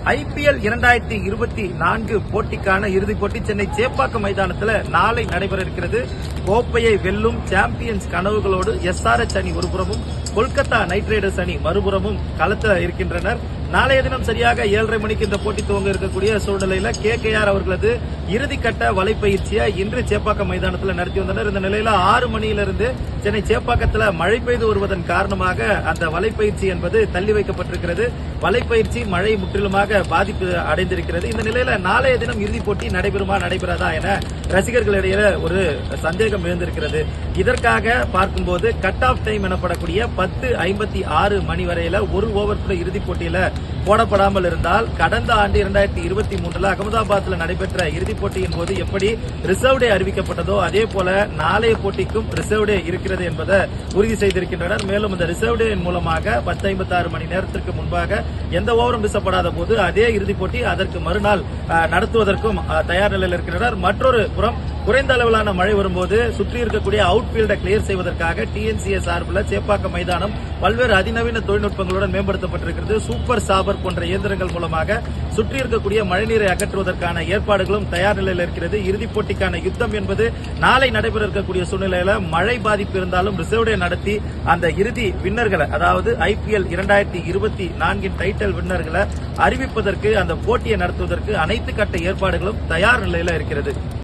IPL இரண்டாயிரத்தி இருபத்தி நான்கு போட்டிக்கான இறுதிப் போட்டி சென்னை சேப்பாக்கம் மைதானத்தில் நாளை நடைபெற இருக்கிறது கோப்பையை வெல்லும் சாம்பியன்ஸ் கனவுகளோடு எஸ்ஆர்எச் அணி ஒருபுறமும் கொல்கத்தா நைட் ரைடர்ஸ் அணி மறுபுறமும் களத்தில் இருக்கின்றனர் நாளைய தினம் சரியாக ஏழரை மணிக்கு இந்த போட்டி துவங்க இருக்கக்கூடிய சூழ்நிலையில கே கே ஆர் அவர்களது இறுதிக்கட்ட வலைப்பயிற்சியை இன்று சேப்பாக்கம் மைதானத்தில் நடத்தி வந்தனர் இந்த நிலையில ஆறு மணியிலிருந்து சென்னை சேப்பாக்கத்தில் மழை பெய்து வருவதன் காரணமாக அந்த வலைப்பயிற்சி என்பது தள்ளி வைக்கப்பட்டிருக்கிறது வலைப்பயிற்சி மழை முற்றிலுமாக பாதிப்பு அடைந்திருக்கிறது இந்த நிலையில நாளைய தினம் இறுதிப் போட்டி நடைபெறுமா நடைபெறாதா என ரசிகர்களிடையே ஒரு சந்தேகம் எழுந்திருக்கிறது இதற்காக பார்க்கும்போது கட் ஆஃப் டைம் எனப்படக்கூடிய பத்து ஐம்பத்தி ஆறு மணி வரையில ஒரு ஓவர் கூட இறுதிப் போட்டியில போடப்படாமல் இருந்தால் கடந்த ஆண்டு இரண்டாயிரத்தி இருபத்தி மூன்றுல அகமதாபாத்ல நடைபெற்ற இறுதிப் போட்டியின் போது எப்படி ரிசர்வ் டே அறிவிக்கப்பட்டதோ அதே போல நாளைய போட்டிக்கும் ரிசர்வ் டே இருக்கிறது என்பதை உறுதி செய்திருக்கின்றனர் மேலும் இந்த ரிசர்வ் டே மூலமாக பத்து ஐம்பத்தி ஆறு மணி நேரத்திற்கு முன்பாக எந்த ஓவரும் வீசப்படாத போது அதே இறுதிப் போட்டி அதற்கு மறுநாள் அஹ், நடத்துவதற்கும் அஹ், தயார் நிலையில் இருக்கின்றனர் மற்றொரு புறம் குறைந்த அளவிலான மழை வரும்போது சுற்றி இருக்கக்கூடிய அவுட் ஃபீல்டை கிளியர் செய்வதற்காக டிஎன்சிஏ சார்பில் சேப்பாக்கம் மைதானம் பல்வேறு அதிநவீன தொழில்நுட்பங்களுடன் மேம்படுத்தப்பட்டிருக்கிறது சூப்பர் சாபர் போன்ற இயந்திரங்கள் மூலமாக சுற்றி இருக்கக்கூடிய மழைநீரை அகற்றுவதற்கான ஏற்பாடுகளும் தயார் நிலையில் இருக்கிறது இறுதிப் போட்டிக்கான யுத்தம் என்பது நாளை நடைபெற இருக்கக்கூடிய சூழ்நிலையில மழை பாதிப்பு இருந்தாலும் ரிசர்வ் டே நடத்தி அந்த இறுதி வின்னர்களை அதாவது ஐபிஎல் இரண்டாயிரத்தி இருபத்தி நான்கின் டைட்டில் வின்னர்களை அறிவிப்பதற்கு அந்த போட்டியை நடத்துவதற்கு அனைத்து கட்ட ஏற்பாடுகளும் தயார் நிலையில இருக்கிறது